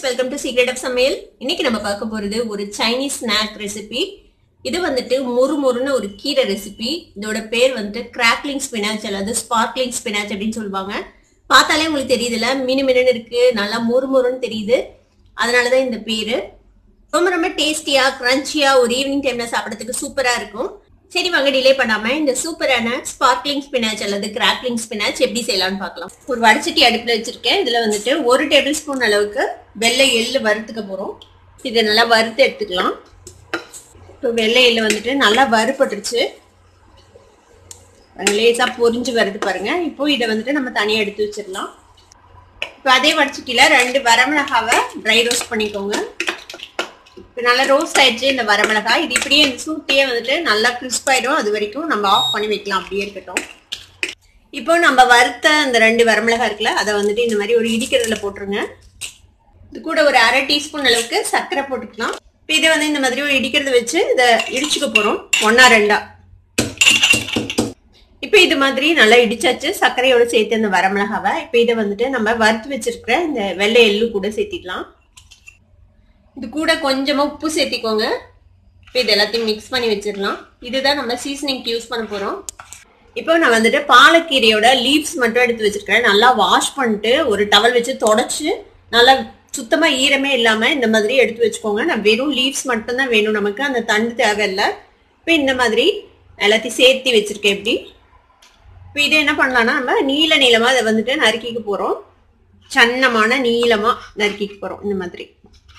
welcome to secret of சமையல் இன்னைக்கு நம்ம பார்க்க போறது ஒரு சைனீஸ் ஸ்நாக் ரெசிபி இது வந்துட்டு மொறு மொறுன்னு ஒரு கீரை ரெசிபி இதோட பேர் வந்துட்டு கிராக்லிங் ஸ்பினாச் அல்லது ஸ்பார்க்லிங் ஸ்பினாச் அப்படின்னு சொல்லுவாங்க பார்த்தாலே உங்களுக்கு தெரியுதுல மினு மினுன்னு இருக்கு நல்லா மொறு மொறுன்னு தெரியுது அதனாலதான் இந்த பேரு ரொம்ப ரொம்ப டேஸ்டியா கிரன்ச்சியா ஒரு ஈவினிங் டைம்ல சாப்பிடறதுக்கு சூப்பரா இருக்கும் சரி வாங்க டிலே பண்ணாம இந்த சூப்பரான ஸ்பார்க்லிங் ஸ்பினாச் அல்லது கிராக்லிங் ஸ்பினாச் எப்படி செய்யலாம்னு பார்க்கலாம் ஒரு வடச்சட்டி அடுப்புல வச்சிருக்கேன் இதுல வந்துட்டு ஒரு டேபிள் ஸ்பூன் அளவுக்கு வெள்ளை எள்ளு வறுத்துக்க போறோம் இதை நல்லா வறுத்து எடுத்துக்கலாம் இப்போ வெள்ளை எள்ளு வந்துட்டு நல்லா வறுபட்டுருச்சு லேசா பொரிஞ்சு வருது பாருங்க இப்போ இதை வந்துட்டு நம்ம தனியா எடுத்து வச்சிடலாம் இப்போ அதே வடச்சட்டியில ரெண்டு வரமிளகாவை ட்ரை ரோஸ்ட் பண்ணிக்கோங்க இப்போ நல்லா ரோஸ்ட் ஆயிடுச்சு இந்த வரமிளகாய் இது இப்படியே இந்த சூட்டையே வந்துட்டு நல்லா கிறிஸ்ப் ஆயிடும் அது வரைக்கும் நம்ம ஆஃப் பண்ணி வைக்கலாம் அப்படியே இருக்கட்டும் இப்போ நம்ம வறுத்த அந்த ரெண்டு வரமிளகாய் இருக்குல்ல அதை வந்துட்டு இந்த மாதிரி ஒரு இடிக்கிறதுல போட்டுருங்க இது கூட ஒரு அரை டீஸ்பூன் அளவுக்கு சர்க்கரை போட்டுக்கலாம் இப்போ இதை வந்து இந்த மாதிரி ஒரு இடிக்கிறத வச்சு இதை இடிச்சுக்க போகிறோம் ஒன்றா ரெண்டா இப்போ இது மாதிரி நல்லா இடிச்சாச்சு சர்க்கரையோட சேர்த்து அந்த வரமிளகாவை இப்போ இதை வந்துட்டு நம்ம வறுத்து வச்சிருக்கிற இந்த வெள்ளை எள்ளு கூட சேர்த்திக்கலாம் இது கூட கொஞ்சமா உப்பு சேர்த்திக்கோங்க இப்போ இது எல்லாத்தையும் மிக்ஸ் பண்ணி வச்சிடலாம் இதுதான் நம்ம சீசனிங்க்கு யூஸ் பண்ண போறோம் இப்போ நான் வந்துட்டு பாலக்கீரையோட லீவ்ஸ் மட்டும் எடுத்து வச்சிருக்கிறேன் நல்லா வாஷ் பண்ணிட்டு ஒரு டவல் வச்சு தொடச்சு நல்லா சுத்தமா ஈரமே இல்லாம இந்த மாதிரி எடுத்து வச்சுக்கோங்க நான் வெறும் லீவ்ஸ் மட்டும் தான் வேணும் நமக்கு அந்த தண்டு தேவையில்லை இப்போ இந்த மாதிரி எல்லாத்தையும் சேர்த்து வச்சிருக்கேன் எப்படி இப்போ இதை என்ன பண்ணலாம்னா நம்ம நீல நீளமா அதை வந்துட்டு நறுக்கிக்க போறோம் சன்னமான நீளமா நறுக்கிக்க போறோம் இந்த மாதிரி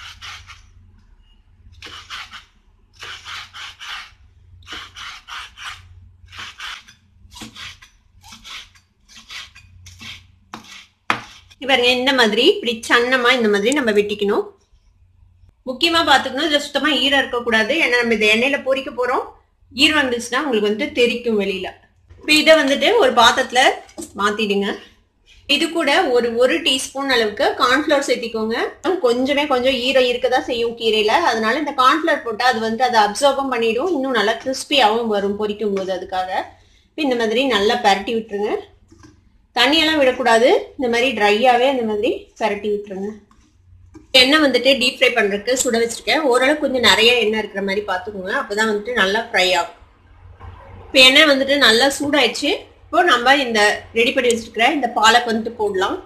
பாருங்க இந்த மாதிரி இப்படி சன்னமா இந்த மாதிரி நம்ம வெட்டிக்கணும் முக்கியமா பாத்துக்கணும் இதுல சுத்தமா ஈரம் இருக்கக்கூடாது ஏன்னா நம்ம இந்த எண்ணெயில பொரிக்க போறோம் ஈரம் வந்துச்சுன்னா உங்களுக்கு வந்துட்டு தெரிக்கும் வெளியில இப்போ இதை வந்துட்டு ஒரு பாத்திரத்துல மாத்திடுங்க இது கூட ஒரு ஒரு டீஸ்பூன் அளவுக்கு கார்ன்ஃபிளவர் சேர்த்திக்கோங்க கொஞ்சமே கொஞ்சம் ஈரம் இருக்கதான் செய்யும் கீரையில அதனால இந்த கார்ன்ஃபிளவர் போட்டா அது வந்து அதை அப்சர்வம் பண்ணிடும் இன்னும் நல்லா கிறிஸ்பியாகவும் வரும் பொரிக்கும் போது அதுக்காக இந்த மாதிரி நல்லா பரட்டி விட்டுருங்க தண்ணியெல்லாம் விடக்கூடாது இந்த மாதிரி ட்ரையாகவே இந்த மாதிரி பரட்டி விட்டுருங்க எண்ணெய் வந்துட்டு டீப் ஃப்ரை பண்ணுறதுக்கு சுட வச்சுருக்கேன் ஓரளவு கொஞ்சம் நிறைய எண்ணெய் இருக்கிற மாதிரி பார்த்துக்கோங்க அப்போ தான் வந்துட்டு நல்லா ஃப்ரை ஆகும் இப்போ எண்ணெய் வந்துட்டு நல்லா சூடாயிடுச்சு இப்போ நம்ம இந்த ரெடி பண்ணி வச்சுருக்கிற இந்த பாலக் வந்துட்டு போடலாம்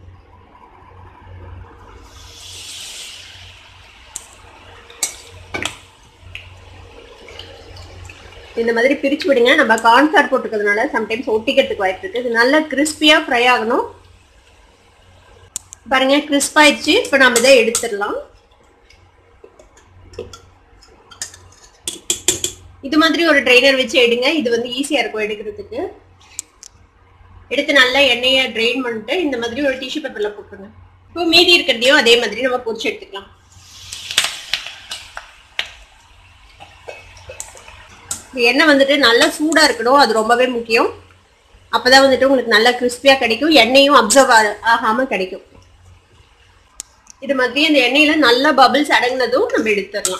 இந்த மாதிரி பிரிச்சு விடுங்க நம்ம கார்ன்ஃபிளவர் போட்டுக்கிறதுனால சம்டைம்ஸ் ஒட்டிக்கிறதுக்கு வாய்ப்பு இருக்கு இது நல்லா கிறிஸ்பியா ஃப்ரை ஆகணும் பாருங்க கிறிஸ்ப் ஆயிடுச்சு இப்போ நம்ம இதை எடுத்துடலாம் இது மாதிரி ஒரு ட்ரைனர் வச்சு எடுங்க இது வந்து ஈஸியா இருக்கும் எடுக்கிறதுக்கு எடுத்து நல்லா எண்ணெயை ட்ரெயின் பண்ணிட்டு இந்த மாதிரி ஒரு டிஷ்யூ பேப்பர்ல போட்டுருங்க இப்போ மீதி இருக்கிறதையும் அதே மாதிரி நம்ம பொரிச்சு எடுத்துக்கலாம் எண்ணெய் வந்துட்டு நல்லா சூடா இருக்கணும் அது ரொம்பவே முக்கியம் அப்பதான் வந்துட்டு உங்களுக்கு நல்லா கிறிஸ்பியா கிடைக்கும் எண்ணெயும் அப்சர்வ் ஆகாம கிடைக்கும் இது மாதிரி அந்த எண்ணெயில நல்லா பபிள்ஸ் அடங்கினதும் நம்ம எடுத்துடலாம்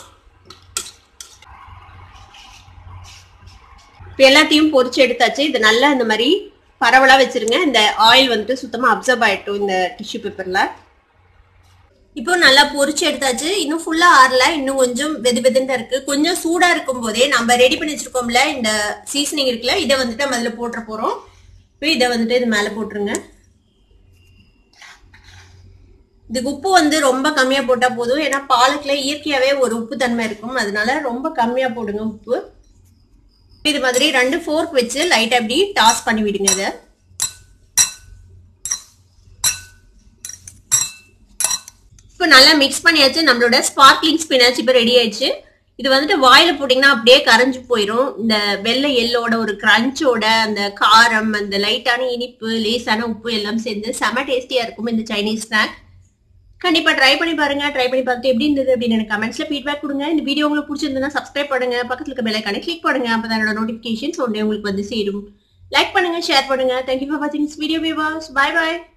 இப்போ எல்லாத்தையும் பொரிச்சு எடுத்தாச்சு இது நல்லா இந்த மாதிரி பரவலா வச்சிருங்க இந்த ஆயில் வந்துட்டு சுத்தமா அப்சர்வ் ஆயிட்டும் இந்த டிஷ்யூ பேப்பர்ல இப்போ நல்லா பொரிச்சு எடுத்தாச்சு இன்னும் ஃபுல்லா ஆறல இன்னும் கொஞ்சம் வெது வெதுன்னு இருக்கு கொஞ்சம் சூடா இருக்கும் போதே நம்ம ரெடி பண்ணி வச்சிருக்கோம்ல இந்த சீசனிங் இருக்குல்ல இதை வந்துட்டு நம்ம அதுல போட்டுற போறோம் இப்போ இதை வந்துட்டு இது மேல போட்டுருங்க இதுக்கு உப்பு வந்து ரொம்ப கம்மியா போட்டா போதும் ஏன்னா பாலக்குல இயற்கையாவே ஒரு உப்பு தன்மை இருக்கும் அதனால ரொம்ப கம்மியா போடுங்க உப்பு இது மாதிரி ரெண்டு ஃபோர்க் வச்சு லைட்டா அப்படி டாஸ் பண்ணி விடுங்க இதை இப்போ நல்லா மிக்ஸ் பண்ணியாச்சு நம்மளோட ஸ்பார்க்லிங் ஸ்பினாச் இப்போ ரெடி ஆயிடுச்சு இது வந்துட்டு வாயில போட்டிங்கன்னா அப்படியே கரைஞ்சு போயிடும் இந்த வெள்ளை எல்லோட ஒரு கிரஞ்சோட அந்த காரம் அந்த லைட்டான இனிப்பு லேசான உப்பு எல்லாம் சேர்ந்து செம டேஸ்டியா இருக்கும் இந்த சைனீஸ் ஸ்நாக் கண்டிப்பா ட்ரை பண்ணி பாருங்க ட்ரை பண்ணி பார்த்து எப்படி இருந்தது அப்படின்னு எனக்கு கமெண்ட்ஸ்ல ஃபீட்பேக் கொடுங்க இந்த வீடியோ உங்களுக்கு பிடிச்சிருந்ததுன்னா சப்ஸ்கிரைப் பண்ணுங்க பக்கத்துல இருக்க பெல்லைக்கான கிளிக் பண்ணுங்க அப்பதான் என்னோட நோட்டிபிகேஷன்ஸ் உடனே உங்களுக்கு வந்து சேரும் லைக் பண்ணுங்க ஷேர் பண்ணுங்க தேங்க்யூ ஃபார் வாட்சிங் வீடியோ வியூவர்ஸ் பை பாய்